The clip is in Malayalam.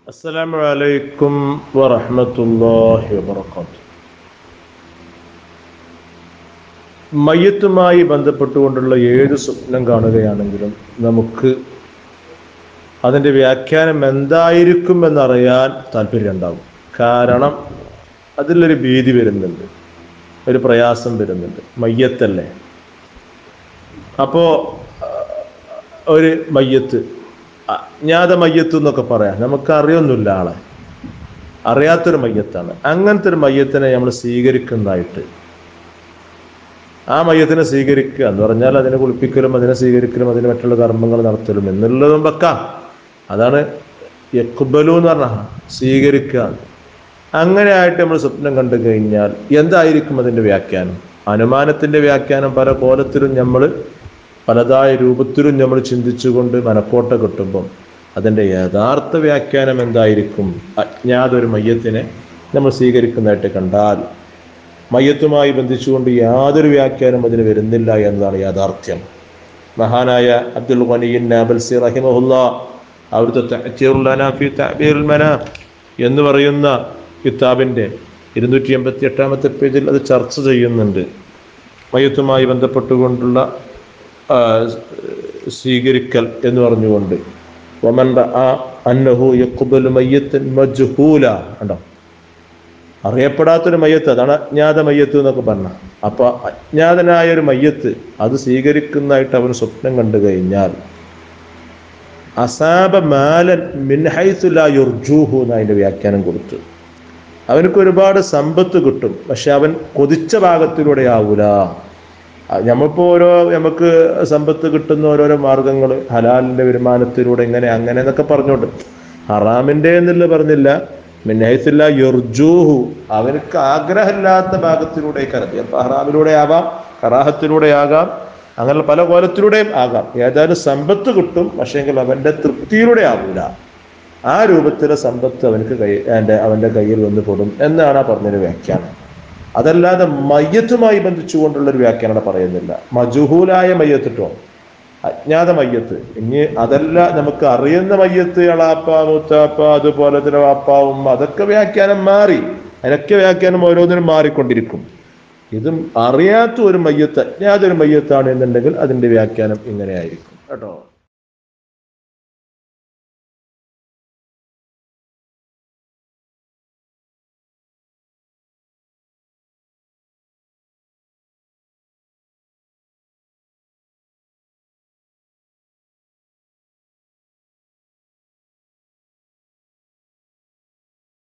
السلام عليكم ورحمة الله وبركاته മയ്യത്തുമായി ബന്ധപ്പെട്ടുകൊണ്ടുള്ള ഏത് സ്വപ്നം കാണുകയാണെങ്കിലും നമുക്ക് അതിൻ്റെ വ്യാഖ്യാനം എന്തായിരിക്കും എന്നറിയാൻ താല്പര്യം ഉണ്ടാകും കാരണം അതിലൊരു ഭീതി വരുന്നുണ്ട് ഒരു പ്രയാസം വരുന്നുണ്ട് മയ്യത്തല്ലേ അപ്പോൾ ഒരു മയ്യത്ത് അജ്ഞാത മയ്യത്ത് എന്നൊക്കെ പറയാം നമുക്ക് അറിയൊന്നുമില്ല ആളെ അറിയാത്തൊരു മയ്യത്താണ് അങ്ങനത്തെ ഒരു മയ്യത്തിനെ നമ്മൾ സ്വീകരിക്കുന്നതായിട്ട് ആ മയ്യത്തിനെ സ്വീകരിക്കുക എന്ന് പറഞ്ഞാൽ അതിനെ കുളിപ്പിക്കലും അതിനെ സ്വീകരിക്കലും അതിന് മറ്റുള്ള കർമ്മങ്ങൾ നടത്തലും എന്നുള്ളതും വെക്കാം അതാണ് യക്കുബലു എന്ന് പറഞ്ഞാൽ സ്വീകരിക്കുക അങ്ങനെ ആയിട്ട് നമ്മൾ സ്വപ്നം കണ്ടു കഴിഞ്ഞാൽ എന്തായിരിക്കും അതിൻ്റെ വ്യാഖ്യാനം അനുമാനത്തിൻ്റെ വ്യാഖ്യാനം പല കോലത്തിലും നമ്മൾ പലതായ രൂപത്തിലും നമ്മൾ ചിന്തിച്ചുകൊണ്ട് മനക്കോട്ട കിട്ടുമ്പം അതിൻ്റെ യഥാർത്ഥ വ്യാഖ്യാനം എന്തായിരിക്കും അജ്ഞാത ഒരു മയ്യത്തിനെ നമ്മൾ സ്വീകരിക്കുന്നതായിട്ട് കണ്ടാൽ മയ്യത്തുമായി ബന്ധിച്ചുകൊണ്ട് യാതൊരു വ്യാഖ്യാനം അതിന് വരുന്നില്ല എന്നതാണ് യാഥാർത്ഥ്യം മഹാനായ അബ്ദുൽ ഖനിയിൻ നാബൽസി റഹിമഹുല്ല അവിടുത്തെ തഅ്തീറുൽ തഅബീറുൽ മനാം എന്ന് പറയുന്ന കിതാബിൻ്റെ ഇരുന്നൂറ്റി എൺപത്തി എട്ടാമത്തെ പേജിൽ അത് ചർച്ച ചെയ്യുന്നുണ്ട് മയ്യത്തുമായി ബന്ധപ്പെട്ടുകൊണ്ടുള്ള സ്വീകരിക്കൽ എന്ന് പറഞ്ഞുകൊണ്ട് ഒമൻ അന്നഹു യക്കുബൽ മയ്യത്തൻ മജ്ഹൂല ഉണ്ടോ അറിയപ്പെടാത്തൊരു മയ്യത്ത് അതാണ് അജ്ഞാത മയ്യത്ത് എന്നൊക്കെ പറഞ്ഞ അപ്പൊ അജ്ഞാതനായ ഒരു മയ്യത്ത് അത് സ്വീകരിക്കുന്നതായിട്ട് അവൻ സ്വപ്നം കണ്ടു കഴിഞ്ഞാൽ അസാബ മാലൻ മിൻഹൈസുല യുർജൂഹു എന്ന് അതിന്റെ വ്യാഖ്യാനം കൊടുത്തു അവനക്ക് ഒരുപാട് സമ്പത്ത് കിട്ടും പക്ഷെ അവൻ കൊതിച്ച ഭാഗത്തിലൂടെ ആവൂല നമ്മളിപ്പോ ഓരോ നമുക്ക് സമ്പത്ത് കിട്ടുന്ന ഓരോരോ മാർഗങ്ങൾ ഹലാലിന്റെ വരുമാനത്തിലൂടെ ഇങ്ങനെ അങ്ങനെ എന്നൊക്കെ പറഞ്ഞോണ്ട് ഹറാമിന്റെ എന്നുള്ള പറഞ്ഞില്ല മിന്നഹത്തില്ല യുർജൂഹു അവർക്ക് ആഗ്രഹമില്ലാത്ത ഭാഗത്തിലൂടെ കരുതി അപ്പൊ ഹറാമിലൂടെ ആവാം കറാഹത്തിലൂടെ ആകാം അങ്ങനെ പല കോലത്തിലൂടെയും ആകാം ഏതായാലും സമ്പത്ത് കിട്ടും പക്ഷേങ്കിൽ അവന്റെ തൃപ്തിയിലൂടെ ആവില്ല ആ രൂപത്തിലെ സമ്പത്ത് അവനക്ക് കൈ എൻ്റെ അവന്റെ കയ്യിൽ വന്ന് പെടും എന്നാണ് ആ പറഞ്ഞൊരു വ്യാഖ്യാനം അതല്ലാതെ മയ്യത്തുമായി ബന്ധിച്ചുകൊണ്ടുള്ള ഒരു വ്യാഖ്യാനം പറയുന്നില്ല മജുഹൂലായ മയ്യത്തിട്ടോ അജ്ഞാത മയ്യത്ത് ഇനി അതല്ല നമുക്ക് അറിയുന്ന മയ്യത്ത് എളാപ്പ മുത്താപ്പ അതുപോലെ തന്നെ വാപ്പാവും അതൊക്കെ വ്യാഖ്യാനം മാറി അതിനൊക്കെ വ്യാഖ്യാനം ഓരോന്നിനും മാറിക്കൊണ്ടിരിക്കും ഇതും അറിയാത്ത ഒരു മയ്യത്ത് അജ്ഞാത ഒരു മയ്യത്താണ് എന്നുണ്ടെങ്കിൽ അതിന്റെ വ്യാഖ്യാനം ഇങ്ങനെ ആയിരിക്കും കേട്ടോ